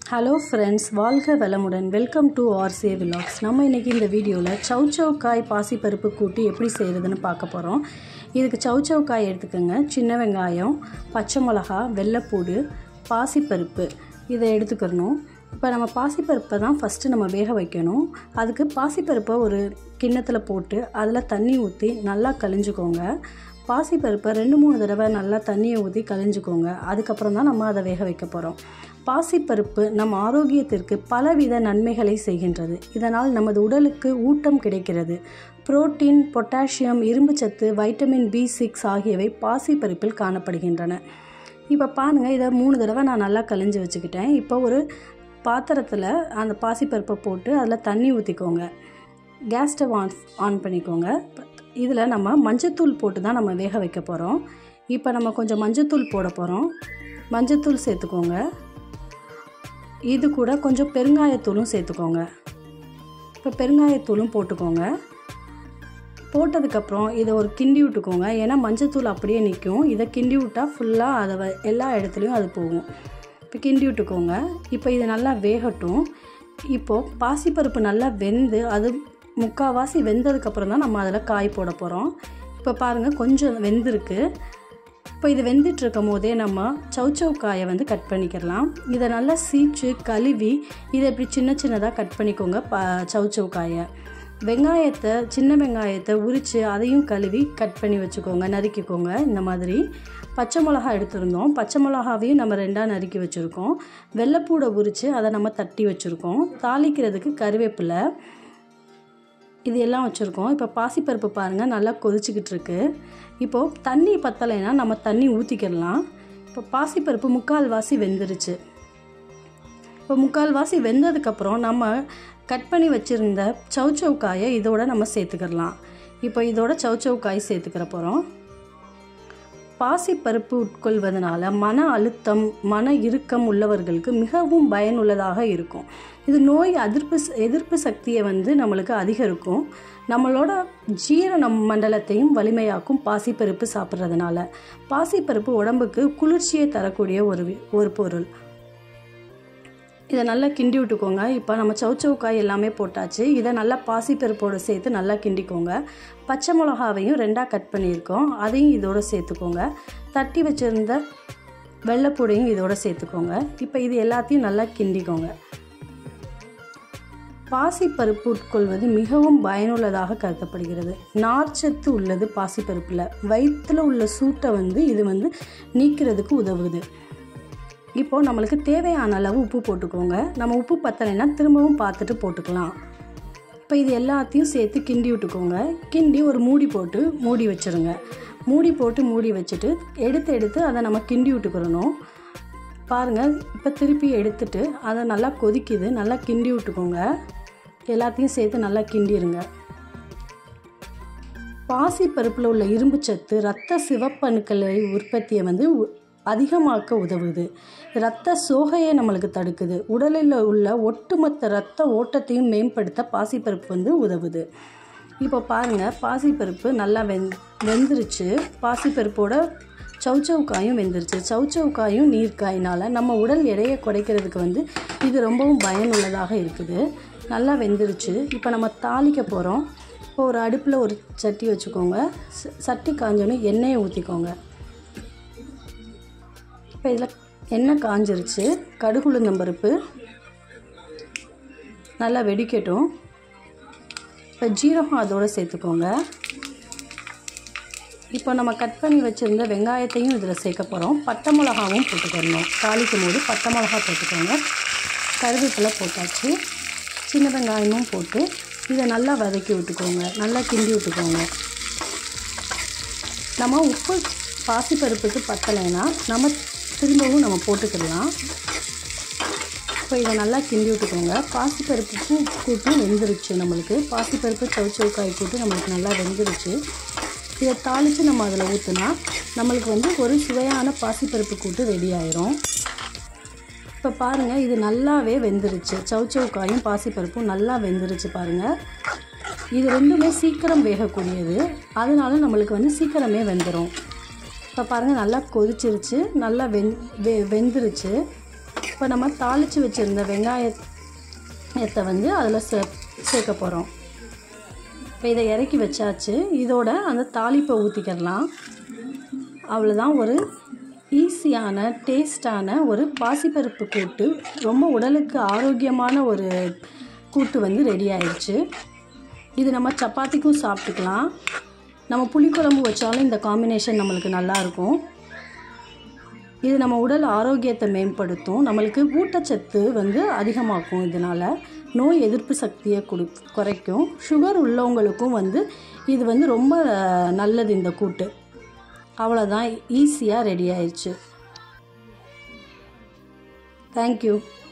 hello friends வாழ்க வளமுடன் welcome to RCA vlogs நம்ம இன்றைக்கி இந்த வீடியோவில் சௌச்சௌ காய் பாசிப்பருப்பு கூட்டி எப்படி செய்கிறதுன்னு பார்க்க போகிறோம் இதுக்கு சௌச்சௌ காய் எடுத்துக்கோங்க சின்ன வெங்காயம் பச்சை மிளகா வெள்ளைப்பூடு பாசிப்பருப்பு இதை எடுத்துக்கிறணும் இப்போ நம்ம பாசிப்பருப்பை தான் ஃபஸ்ட்டு நம்ம வேக வைக்கணும் அதுக்கு பாசிப்பருப்பை ஒரு கிண்ணத்தில் போட்டு அதில் தண்ணி ஊற்றி நல்லா கழிஞ்சுக்கோங்க பாசிப்பருப்பை ரெண்டு மூணு தடவை நல்லா தண்ணியை ஊற்றி கழிஞ்சுக்கோங்க அதுக்கப்புறம் தான் நம்ம அதை வேக வைக்க போகிறோம் பாசிப்பருப்பு நம் ஆரோக்கியத்திற்கு பலவித நன்மைகளை செய்கின்றது இதனால் நமது உடலுக்கு ஊட்டம் கிடைக்கிறது புரோட்டீன் பொட்டாசியம் இரும்புச்சத்து வைட்டமின் பி சிக்ஸ் ஆகியவை பாசிப்பருப்பில் காணப்படுகின்றன இப்போ பாருங்கள் இதை மூணு தடவை நான் நல்லா கழிஞ்சு வச்சுக்கிட்டேன் இப்போ ஒரு பாத்திரத்தில் அந்த பாசிப்பருப்பை போட்டு அதில் தண்ணி ஊற்றிக்கோங்க கேஸ் ஸ்டவ் ஆன் ஆன் பண்ணிக்கோங்க இதில் நம்ம மஞ்சத்தூள் போட்டு தான் நம்ம வேக வைக்க போகிறோம் இப்போ நம்ம கொஞ்சம் மஞ்சத்தூள் போட போகிறோம் மஞ்சத்தூள் சேர்த்துக்கோங்க இது கூட கொஞ்சம் பெருங்காயத்தூளும் சேர்த்துக்கோங்க இப்போ பெருங்காயத்தூளும் போட்டுக்கோங்க போட்டதுக்கப்புறம் இதை ஒரு கிண்டி விட்டுக்கோங்க ஏன்னா மஞ்சத்தூள் அப்படியே நிற்கும் இதை கிண்டி விட்டால் ஃபுல்லாக அதை வ- எல்லா இடத்துலையும் அது போகும் இப்போ கிண்டி விட்டுக்கோங்க இப்போ இது நல்லா வேகட்டும் இப்போது பாசிப்பருப்பு நல்லா வெந்து அது முக்கால்வாசி வெந்ததுக்கப்புறம் தான் நம்ம அதில் காய் போட போகிறோம் இப்போ பாருங்கள் கொஞ்சம் வெந்திருக்கு இப்போ இது வெந்துட்டு இருக்கும் போதே நம்ம சௌச்சௌ காயை வந்து கட் பண்ணிக்கிறலாம் இதை நல்லா சீச்சு கழுவி இதை இப்படி சின்ன சின்னதாக கட் பண்ணிக்கோங்க ப சௌச்சௌ காயை வெங்காயத்தை சின்ன வெங்காயத்தை உரித்து அதையும் கழுவி கட் பண்ணி வச்சுக்கோங்க நறுக்கிக்கோங்க இந்த மாதிரி பச்சை மிளகா எடுத்திருந்தோம் பச்சை மிளகாவையும் நம்ம ரெண்டாக நறுக்கி வச்சுருக்கோம் வெள்ளைப்பூடை உரித்து அதை நம்ம தட்டி வச்சுருக்கோம் தாளிக்கிறதுக்கு கருவேப்பிலை இது எல்லாம் வச்சுருக்கோம் இப்போ பாசிப்பருப்பு பாருங்கள் நல்லா கொதிச்சுக்கிட்டு இருக்கு இப்போது தண்ணி பத்தலைன்னா நம்ம தண்ணி ஊற்றிக்கிடலாம் இப்போ பாசிப்பருப்பு முக்கால்வாசி வெந்துருச்சு இப்போ முக்கால்வாசி வெந்ததுக்கப்புறம் நம்ம கட் பண்ணி வச்சுருந்த சௌச்சௌ காயை இதோட நம்ம சேர்த்துக்கிடலாம் இப்போ இதோட சௌச்சௌ காய் சேர்த்துக்கிற போகிறோம் பாசிப்பருப்பு உட்கொள்வதனால மன அழுத்தம் மன இறுக்கம் உள்ளவர்களுக்கு மிகவும் பயனுள்ளதாக இருக்கும் இது நோய் எதிர்ப்பு எதிர்ப்பு சக்தியை வந்து நம்மளுக்கு அதிகரிக்கும் நம்மளோட ஜீரண மண்டலத்தையும் வலிமையாக்கும் பாசிப்பருப்பு சாப்பிட்றதுனால பாசிப்பருப்பு உடம்புக்கு குளிர்ச்சியை தரக்கூடிய ஒரு வி- ஒரு பொருள் இதை நல்லா கிண்டி விட்டுக்கோங்க இப்போ நம்ம சௌச்சௌ காய் எல்லாமே போட்டாச்சு இதை நல்லா பாசிப்பருப்போடு சேர்த்து நல்லா கிண்டிக்கோங்க பச்சை மிளகாவையும் ரெண்டாக கட் பண்ணியிருக்கோம் அதையும் இதோட சேர்த்துக்கோங்க தட்டி வச்சுருந்த வெள்ளைப்பூடையும் இதோட சேர்த்துக்கோங்க இப்போ இது எல்லாத்தையும் நல்லா கிண்டிக்கோங்க பாசிப்பருப்பு உட்கொள்வது மிகவும் பயனுள்ளதாக கருதப்படுகிறது நார்ச்சத்து உள்ளது பாசிப்பருப்பில் வயிற்றில் உள்ள சூட்டை வந்து இது வந்து நீக்கிறதுக்கு உதவுது இப்போ நம்மளுக்கு தேவையான அளவு உப்பு போட்டுக்கோங்க நம்ம உப்பு பத்தலைன்னா திரும்பவும் பார்த்துட்டு போட்டுக்கலாம் இப்போ இது எல்லாத்தையும் சேர்த்து கிண்டி விட்டுக்கோங்க கிண்டி ஒரு மூடி போட்டு மூடி வச்சிருங்க மூடி போட்டு மூடி வச்சுட்டு எடுத்து எடுத்து அதை நம்ம கிண்டி விட்டுக்கிறணும் பாருங்கள் இப்போ திருப்பி எடுத்துட்டு அதை நல்லா கொதிக்குது நல்லா கிண்டி விட்டுக்கோங்க எல்லாத்தையும் சேர்த்து நல்லா கிண்டிடுங்க பாசி பருப்பில் உள்ள இரும்புச்சத்து இரத்த சிவப்பணுக்களை உற்பத்தியை வந்து உ- அதிகமாக்க உதவுது இரத்த சோகையை நம்மளுக்கு தடுக்குது உடலில் உள்ள ஒட்டுமொத்த இரத்த ஓட்டத்தையும் மேம்படுத்த பாசிப்பருப்பு வந்து உதவுது இப்போ பாருங்கள் பாசிப்பருப்பு நல்லா வெந் வெந்துருச்சு பாசிப்பருப்போட சௌச்சௌ காயும் வெந்துருச்சு சௌச்சௌ காயும் நீர்க்காயினால் நம்ம உடல் எடையை குறைக்கிறதுக்கு வந்து இது ரொம்பவும் பயனுள்ளதாக இருக்குது நல்லா வெந்துருச்சு இப்போ நம்ம தாளிக்க போகிறோம் இப்போ ஒரு அடுப்பில் ஒரு சட்டி வச்சுக்கோங்க ச- சட்டி காஞ்சோன்னே எண்ணெயை ஊற்றிக்கோங்க இப்போ இதில் எண்ணெய் காஞ்சிருச்சு கடுகு உளுந்தம்பருப்பு நல்லா வெடிக்கட்டும் இப்போ ஜீரகம் அதோடு சேர்த்துக்கோங்க இப்போ நம்ம கட் பண்ணி வச்சுருந்த வெங்காயத்தையும் இதில் சேர்க்க போகிறோம் பட்டை மிளகாவும் போட்டுக்கணும் தாளிக்கும் போது பட்டை மிளகா போட்டுக்கோங்க கருவேப்பிலை போட்டாச்சு சின்ன வெங்காயமும் போட்டு இதை நல்லா வதக்கி விட்டுக்கோங்க நல்லா கிண்டி விட்டுக்கோங்க நம்ம உப்பு பாசிப்பருப்புக்கு பத்தலைன்னா நம்ம திரும்பவும் நம்ம போட்டுக்கிடலாம் இப்போ இதை நல்லா கிண்டி விட்டுக்கோங்க பாசிப்பருப்பு கூட்டும் வெந்துருச்சு நம்மளுக்கு பாசிப்பருப்பு சவுச்சவுக்காய் கூட்டு நம்மளுக்கு நல்லா வெந்துருச்சு இதை தாளித்து நம்ம அதில் ஊற்றினா நம்மளுக்கு வந்து ஒரு சுவையான பாசிப்பருப்பு கூட்டு ரெடி ஆயிரும் இப்போ பாருங்கள் இது நல்லாவே வெந்துருச்சு சவுச்சவுக்காயும் பாசிப்பருப்பும் நல்லா வெந்துருச்சு பாருங்கள் இது ரெண்டுமே சீக்கிரம் வேகக்கூடியது அதனால நம்மளுக்கு வந்து சீக்கிரமே வெந்துடும் இப்போ பாருங்கள் நல்லா கொதிச்சிருச்சு நல்லா வெந் வெ வெந்துருச்சு இப்போ நம்ம தாளித்து வச்சுருந்த வெங்காயத்தை வந்து அதில் சே சேர்க்க போகிறோம் இப்போ இதை இறக்கி வச்சாச்சு இதோட அந்த தாளிப்பை ஊற்றிக்கிடலாம் அவ்வளோதான் ஒரு ஈஸியான டேஸ்டான ஒரு பாசிப்பருப்பு கூட்டு ரொம்ப உடலுக்கு ஆரோக்கியமான ஒரு கூட்டு வந்து ரெடி ஆயிடுச்சு இது நம்ம சப்பாத்திக்கும் சாப்பிட்டுக்கலாம் நம்ம புளிக்குழம்பு வச்சாலும் இந்த காம்பினேஷன் நம்மளுக்கு நல்லாயிருக்கும் இது நம்ம உடல் ஆரோக்கியத்தை மேம்படுத்தும் நம்மளுக்கு ஊட்டச்சத்து வந்து அதிகமாக்கும் இதனால் நோய் எதிர்ப்பு சக்தியை கொடு குறைக்கும் சுகர் உள்ளவங்களுக்கும் வந்து இது வந்து ரொம்ப நல்லது இந்த கூட்டு அவ்வளோதான் ஈஸியாக ரெடி ஆயிடுச்சு தேங்க்யூ